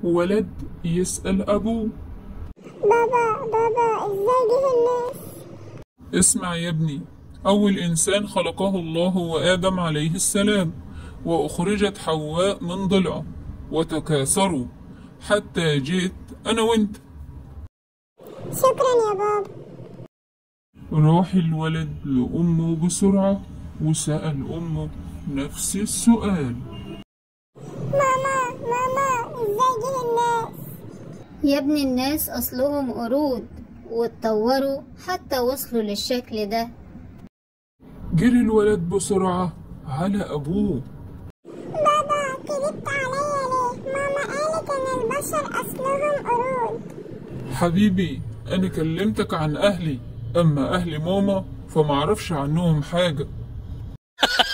ولد يسأل أبوه بابا بابا ازاي جه الناس اسمع يا ابني أول إنسان خلقه الله هو آدم عليه السلام وأخرجت حواء من ضلعه وتكاثروا حتى جئت أنا وأنت شكرا يا بابا راح الولد لأمه بسرعة وسأل أمه نفس السؤال ماما ماما ازاي جه الناس يا ابن الناس أصلهم قرود واتطوروا حتى وصلوا للشكل ده جري الولد بسرعة على أبوه بابا كذبت عليا ليه ماما قالت ان البشر اصلهم قرود حبيبي أنا كلمتك عن أهلي أما أهل ماما فمعرفش عنهم حاجة